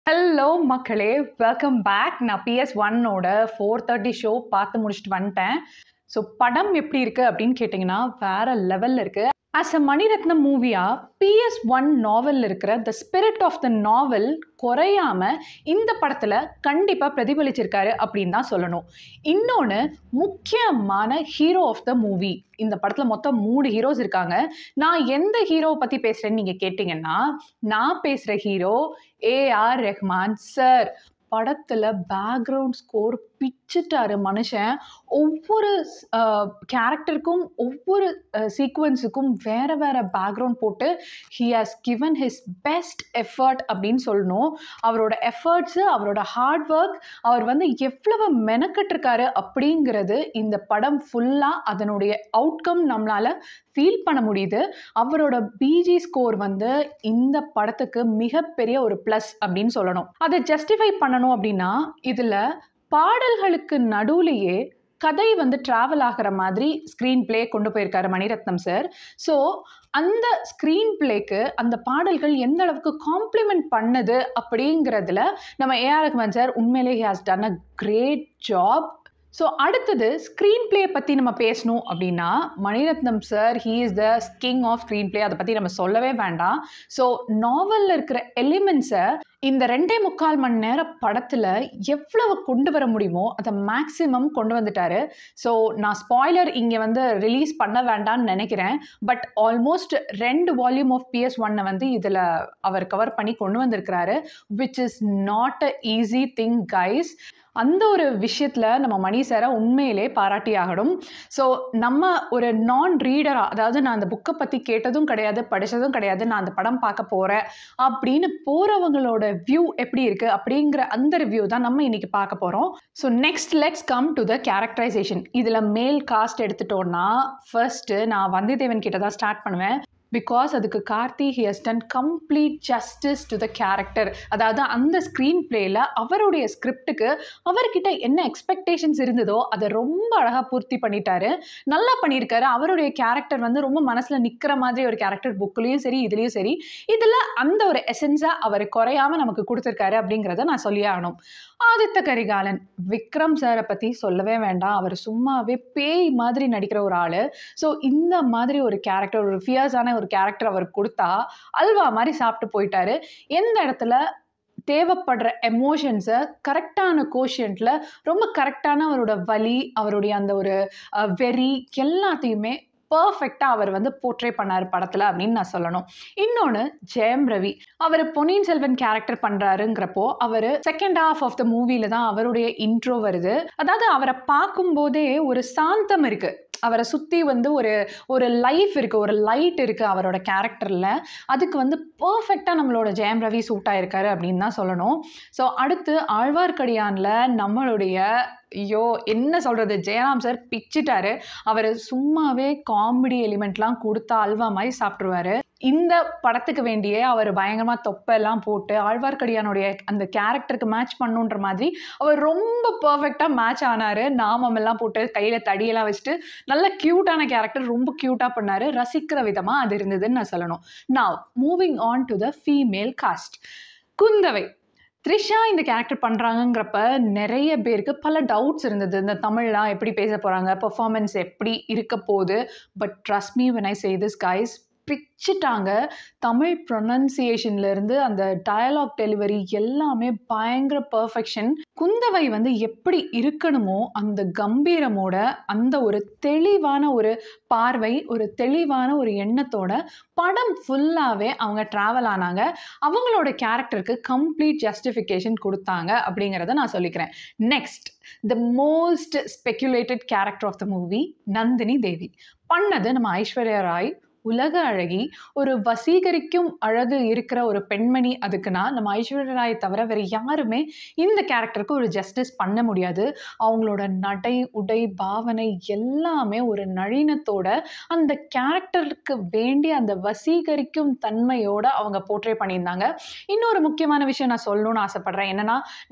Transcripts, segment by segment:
hello மக்களே welcome back நான் பிஎஸ் ஒன்னோட ஃபோர் தேர்ட்டி ஷோ பார்த்து முடிச்சுட்டு வந்துட்டேன் ஸோ படம் எப்படி இருக்குது அப்படின்னு கேட்டிங்கன்னா வேற லெவலில் இருக்குது ஆஸ் அ மணிரத்னம் மூவியா பிஎஸ் ஒன் நாவலில் இருக்கிற த ஸ்பிரிட் ஆஃப் த நாவல் குறையாம இந்த படத்தில் கண்டிப்பாக பிரதிபலிச்சிருக்காரு அப்படின்னு தான் சொல்லணும் இன்னொன்று முக்கியமான ஹீரோ ஆஃப் த மூவி இந்த படத்தில் மொத்தம் மூணு ஹீரோஸ் இருக்காங்க நான் எந்த ஹீரோவை பற்றி பேசுகிறேன்னு நீங்கள் கேட்டிங்கன்னா நான் பேசுகிற ஹீரோ ஏஆர் ரெஹ்மான் சார் படத்தில் பேக்ரவுண்ட் ஸ்கோர் பிச்சுட்டாரு மனுஷன் ஒவ்வொரு கேரக்டருக்கும் ஒவ்வொரு சீக்வன்ஸுக்கும் வேற வேற பேக்ரவுண்ட் போட்டு he has given his best effort அப்படின்னு சொல்லணும் அவரோட எஃபர்ட்ஸு அவரோட ஹார்ட் ஒர்க் அவர் வந்து எவ்வளவு மெனக்கட்டிருக்காரு அப்படிங்கிறது இந்த படம் ஃபுல்லாக அதனுடைய அவுட்கம் நம்மளால் ஃபீல் பண்ண முடியுது அவரோட பிஜி ஸ்கோர் வந்து இந்த படத்துக்கு மிகப்பெரிய ஒரு ப்ளஸ் அப்படின்னு சொல்லணும் அதை ஜஸ்டிஃபை பண்ணணும் அப்படின்னா இதில் பாடல்களுக்கு நடுவுலையே கதை வந்து ட்ராவல் ஆகிற மாதிரி ஸ்க்ரீன் பிளே கொண்டு போயிருக்காரு மணிரத்னம் சார் ஸோ அந்த ஸ்க்ரீன் பிளேக்கு அந்த பாடல்கள் எந்த அளவுக்கு காம்ப்ளிமெண்ட் பண்ணுது அப்படிங்கிறதுல நம்ம ஏஆர் ரஹ்மான் சார் உண்மையிலே he has done a great job so அடுத்தது ஸ்க்ரீன் பிளே பற்றி நம்ம பேசணும் அப்படின்னா Maniratnam sir he is the king of screenplay அதை பற்றி நம்ம சொல்லவே வேண்டாம் ஸோ நாவலில் இருக்கிற எலிமெண்ட்ஸை இந்த ரெண்டே முக்கால் மணி நேர படத்தில் எவ்வளவு கொண்டு வர முடியுமோ அதை மேக்ஸிமம் கொண்டு வந்துட்டாரு ஸோ நான் ஸ்பாய்லர் இங்கே வந்து ரிலீஸ் பண்ண வேண்டாம்னு நினைக்கிறேன் பட் ஆல்மோஸ்ட் ரெண்டு வால்யூம் ஆஃப் பிஎஸ் ஒன்னை வந்து இதில் அவர் கவர் பண்ணி கொண்டு வந்திருக்கிறாரு which is not a easy thing guys அந்த ஒரு விஷயத்தில் நம்ம மணி சாரை உண்மையிலே பாராட்டி ஆகணும் ஸோ நம்ம ஒரு நான் ரீடராக அதாவது நான் அந்த புக்கை பற்றி கேட்டதும் கிடையாது படித்ததும் கிடையாது நான் அந்த படம் பார்க்க போகிறேன் அப்படின்னு போகிறவங்களோட வியூ எப்படி இருக்குது அப்படிங்கிற அந்த ரிவ்யூ தான் நம்ம இன்னைக்கு பார்க்க போகிறோம் so next let's come to the characterization இதில் மேல் காஸ்ட் எடுத்துட்டோன்னா ஃபர்ஸ்ட்டு நான் வந்தியத்தேவன் கிட்ட தான் ஸ்டார்ட் பண்ணுவேன் பிகாஸ் அதுக்கு Karthi he has done complete justice to the character அதாவது அந்த ஸ்க்ரீன் பிளேயில் அவருடைய ஸ்கிரிப்டுக்கு அவர்கிட்ட என்ன எக்ஸ்பெக்டேஷன்ஸ் இருந்ததோ அதை ரொம்ப அழகாக பூர்த்தி பண்ணிட்டாரு நல்லா பண்ணியிருக்காரு அவருடைய கேரக்டர் வந்து ரொம்ப மனசில் நிற்கிற மாதிரி ஒரு கேரக்டர் புக்லேயும் சரி இதுலேயும் சரி இதில் அந்த ஒரு எசன்ஸை அவர் குறையாமல் நமக்கு கொடுத்துருக்காரு அப்படிங்கிறத நான் சொல்லி ஆகணும் ஆதித்த கரிகாலன் விக்ரம் சாரை பற்றி சொல்லவே வேண்டாம் அவர் சும்மாவே பேய் மாதிரி நடிக்கிற ஒரு ஆள் ஸோ இந்த மாதிரி ஒரு கேரக்டர் ஒரு ஃபியர்ஸான ஒரு கேரக்டர் அவர் கொடுத்தா அல்வா மாதிரி சாப்பிட்டு போயிட்டாரு எந்த இடத்துல தேவைப்படுற எமோஷன்ஸை கரெக்டான கோஷியன்ட்டில் ரொம்ப கரெக்டான அவரோட வலி அவருடைய அந்த ஒரு வெறி எல்லாத்தையுமே பர்ஃபெக்டாக அவர் வந்து போர்ட்ரே பண்ணார் படத்தில் அப்படின்னு நான் சொல்லணும் இன்னொன்று ஜெயம் ரவி அவர் பொன்னியின் செல்வன் கேரக்டர் பண்ணுறாருங்கிறப்போ அவர் செகண்ட் ஹாஃப் ஆஃப் த மூவியில் தான் அவருடைய இன்ட்ரோ வருது அதாவது அவரை பார்க்கும்போதே ஒரு சாந்தம் இருக்குது அவரை சுற்றி வந்து ஒரு ஒரு லைஃப் இருக்குது ஒரு லைட் இருக்குது அவரோட கேரக்டரில் அதுக்கு வந்து பர்ஃபெக்டாக நம்மளோட ஜெயம் ரவி சூட் ஆயிருக்காரு அப்படின்னு தான் சொல்லணும் ஸோ அடுத்து ஆழ்வார்க்கடியானில் நம்மளுடைய ஐயோ என்ன சொல்கிறது ஜெயராம் சார் பிச்சிட்டாரு அவர் சும்மாவே காமெடி எலிமெண்ட்லாம் கொடுத்தா அல்வா மாதிரி சாப்பிட்ருவாரு இந்த படத்துக்கு வேண்டிய அவர் பயங்கரமாக தொப்பெல்லாம் போட்டு ஆழ்வார்க்கடியானுடைய அந்த கேரக்டருக்கு மேட்ச் பண்ணுன்ற மாதிரி அவர் ரொம்ப பர்ஃபெக்டாக மேட்ச் ஆனார் நாமம் எல்லாம் போட்டு கையில் தடியெல்லாம் வச்சுட்டு நல்ல க்யூட்டான கேரக்டர் ரொம்ப க்யூட்டாக பண்ணார் ரசிக்கிற விதமாக அது இருந்ததுன்னு நான் சொல்லணும் நான் moving on to the female cast Kundavai Trisha இந்த கேரக்டர் பண்ணுறாங்கங்கிறப்ப நிறைய பேருக்கு பல டவுட்ஸ் இருந்தது இந்த தமிழ்லாம் எப்படி பேச போகிறாங்க பெர்ஃபார்மன்ஸ் எப்படி இருக்க போகுது but trust me when I say this guys பிச்சுட்டாங்க தமிழ் ப்ரொனன்சியேஷன்லேருந்து அந்த டயலாக் டெலிவரி எல்லாமே பயங்கர பர்ஃபெக்ஷன் குந்தவை வந்து எப்படி இருக்கணுமோ அந்த கம்பீரமோட அந்த ஒரு தெளிவான ஒரு பார்வை ஒரு தெளிவான ஒரு எண்ணத்தோட படம் ஃபுல்லாகவே அவங்க ட்ராவல் ஆனாங்க அவங்களோட கேரக்டருக்கு கம்ப்ளீட் ஜஸ்டிஃபிகேஷன் கொடுத்தாங்க அப்படிங்கிறத நான் சொல்லிக்கிறேன் next the most speculated character of the movie Nandini Devi பண்ணது நம்ம ஐஸ்வர்யா ராய் உலக அழகி ஒரு வசீகரிக்கும் அழகு இருக்கிற ஒரு பெண்மணி அதுக்குன்னா நம்ம ஐஸ்வர்யா ராய் தவிர வேறு யாருமே இந்த கேரக்டருக்கு ஒரு ஜஸ்டிஸ் பண்ண முடியாது அவங்களோட நடை உடை பாவனை எல்லாமே ஒரு நளினத்தோட அந்த கேரக்டருக்கு வேண்டிய அந்த வசீகரிக்கும் தன்மையோட அவங்க போர்ட்ரே பண்ணியிருந்தாங்க இன்னொரு முக்கியமான விஷயம் நான் சொல்லணும்னு ஆசைப்படுறேன் என்னன்னா நம்ம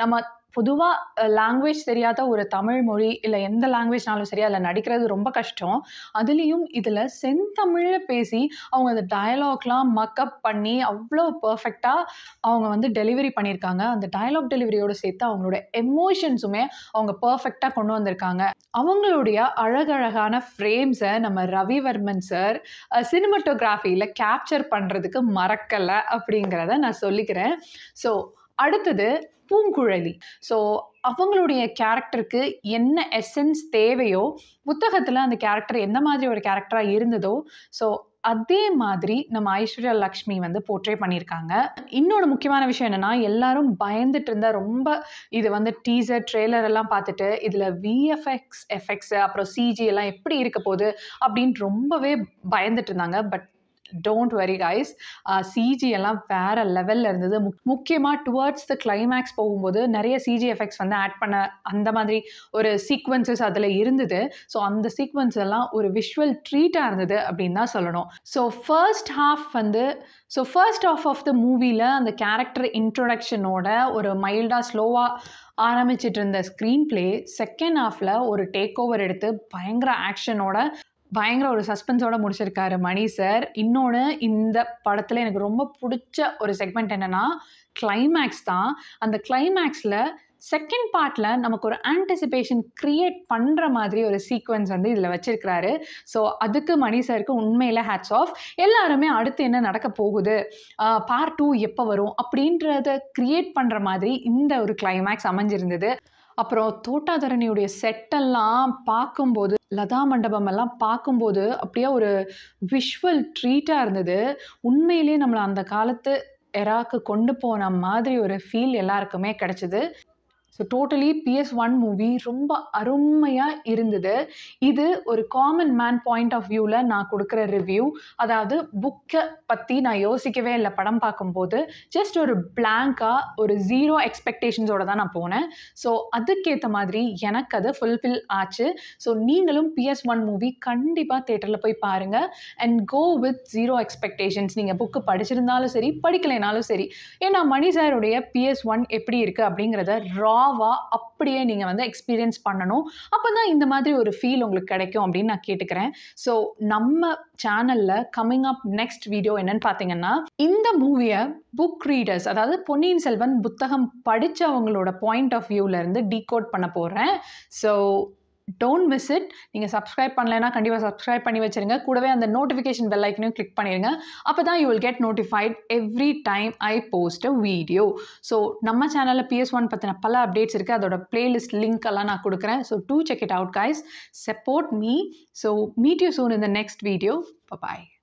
பொதுவாக லாங்குவேஜ் தெரியாத ஒரு தமிழ் மொழி இல்லை எந்த லாங்குவேஜ்னாலும் சரி அதில் நடிக்கிறது ரொம்ப கஷ்டம் அதுலேயும் இதில் செந்தமிழில் பேசி அவங்க அந்த டயலாக்லாம் மக்கப் பண்ணி அவ்வளோ பர்ஃபெக்டாக அவங்க வந்து டெலிவரி பண்ணியிருக்காங்க அந்த டயலாக் டெலிவரியோடு சேர்த்து அவங்களோட எமோஷன்ஸுமே அவங்க பர்ஃபெக்டாக கொண்டு வந்திருக்காங்க அவங்களுடைய அழகழகான ஃப்ரேம்ஸை நம்ம ரவிவர்மன் சார் சினிமட்டோகிராஃபியில் கேப்சர் பண்ணுறதுக்கு மறக்கலை அப்படிங்கிறத நான் சொல்லிக்கிறேன் ஸோ அடுத்தது பூங்குழலி ஸோ அவங்களுடைய கேரக்டருக்கு என்ன எசன்ஸ் தேவையோ புத்தகத்தில் அந்த கேரக்டர் எந்த மாதிரி ஒரு கேரக்டராக இருந்ததோ ஸோ அதே மாதிரி நம்ம ஐஸ்வர்யா லக்ஷ்மி வந்து போர்ட்ரே பண்ணியிருக்காங்க இன்னொரு முக்கியமான விஷயம் என்னென்னா எல்லாரும் பயந்துட்டு இருந்தா ரொம்ப இது வந்து டீசர் ட்ரெய்லர் எல்லாம் பார்த்துட்டு இதில் விஎஃப்எக்ஸ் எஃபெக்ட்ஸ் அப்புறம் சிஜி எல்லாம் எப்படி இருக்க போகுது அப்படின்னு ரொம்பவே பயந்துட்டு இருந்தாங்க but don't worry guys CG எல்லாம் வேற லெவலில் இருந்தது முக் முக்கியமாக டுவர்ட்ஸ் த கிளைமேக்ஸ் போகும்போது நிறைய சிஜி எஃபெக்ட்ஸ் வந்து ஆட் பண்ண அந்த மாதிரி ஒரு சீக்வன்சஸ் அதில் இருந்தது ஸோ அந்த சீக்வன்ஸ் எல்லாம் ஒரு விஷுவல் ட்ரீட்டாக இருந்தது அப்படின்னு தான் சொல்லணும் ஸோ ஃபர்ஸ்ட் ஹாஃப் வந்து so first half of the மூவியில் அந்த கேரக்டர் இன்ட்ரொடக்ஷனோட ஒரு மைல்டாக ஸ்லோவாக ஆரம்பிச்சிட்டு இருந்த ஸ்க்ரீன் ப்ளே செகண்ட் ஹாஃபில் ஒரு டேக் ஓவர் எடுத்து பயங்கர ஆக்ஷனோட பயங்கர ஒரு சஸ்பென்ஸோட முடிச்சிருக்காரு மணி சார் இன்னொன்று இந்த படத்தில் எனக்கு ரொம்ப பிடிச்ச ஒரு செக்மெண்ட் என்னென்னா கிளைமேக்ஸ் தான் அந்த கிளைமேக்ஸில் செகண்ட் பார்ட்டில் நமக்கு ஒரு ஆன்டிசிபேஷன் க்ரியேட் பண்ணுற மாதிரி ஒரு சீக்வன்ஸ் வந்து இதில் வச்சிருக்கிறாரு ஸோ அதுக்கு மணி சாருக்கு உண்மையில் ஹேட்ஸ் ஆஃப் எல்லாருமே அடுத்து என்ன நடக்க போகுது பார்ட் டூ எப்போ வரும் அப்படின்றத க்ரியேட் பண்ணுற மாதிரி இந்த ஒரு கிளைமேக்ஸ் அமைஞ்சிருந்தது அப்புறம் தோட்டாதரணியுடைய செட்டெல்லாம் பார்க்கும்போது லதா மண்டபம் எல்லாம் பார்க்கும்போது அப்படியே ஒரு விஷுவல் ட்ரீட்டாக இருந்தது உண்மையிலேயே நம்மளை அந்த காலத்து எராக்கு கொண்டு போன மாதிரி ஒரு ஃபீல் எல்லாருக்குமே கிடச்சிது so totally PS one movie ரொம்ப அருமையாக இருந்தது இது ஒரு காமன் மேன் பாயிண்ட் ஆஃப் வியூவில் நான் கொடுக்குற ரிவ்யூ அதாவது புக்கை பற்றி நான் யோசிக்கவே இல்லை படம் பார்க்கும்போது ஜஸ்ட் ஒரு பிளாங்காக ஒரு ஜீரோ எக்ஸ்பெக்டேஷன்ஸோட தான் நான் போனேன் ஸோ அதுக்கேற்ற மாதிரி எனக்கு அது ஃபுல்ஃபில் ஆச்சு ஸோ நீங்களும் பிஎஸ் ஒன் மூவி கண்டிப்பாக தேட்டரில் போய் பாருங்கள் and go with zero expectations நீங்கள் புக்கு படிச்சிருந்தாலும் சரி படிக்கலைனாலும் சரி ஏன்னா மணி சாருடைய பிஎஸ் ஒன் எப்படி இருக்குது அப்படிங்கிறத ராவாக அப்படியே நீங்கள் வந்து எக்ஸ்பீரியன்ஸ் பண்ணணும் அப்போ தான் இந்த மாதிரி ஒரு ஃபீல் உங்களுக்கு கிடைக்கும் அப்படின்னு நான் கேட்டுக்கிறேன் ஸோ நம்ம சேனலில் கம்மிங் அப் நெக்ஸ்ட் வீடியோ என்னன்னு பார்த்தீங்கன்னா இந்த மூவியை புக் ரீடர்ஸ் அதாவது பொன்னியின் செல்வன் புத்தகம் படித்தவங்களோட பாயிண்ட் ஆஃப் வியூவிலேருந்து டீகோட் பண்ண போகிறேன் ஸோ டோன்ட் மிஸ் இட் நீங்கள் சப்ஸ்கிரைப் பண்ணலைன்னா கண்டிப்பாக சப்ஸ்கிரைப் பண்ணி வச்சுருங்க கூடவே அந்த நோட்டிஃபிகேஷன் பெல் ஐக்கனையும் கிளிக் பண்ணிடுங்க அப்போ தான் you will get notified every time I post a video so நம்ம சேனலில் பிஎஸ் ஒன் பற்றின பல அப்டேட்ஸ் இருக்குது அதோட பிளேலிஸ்ட் லிங்க் எல்லாம் நான் கொடுக்குறேன் so do check it out guys support me so meet you soon in the next video bye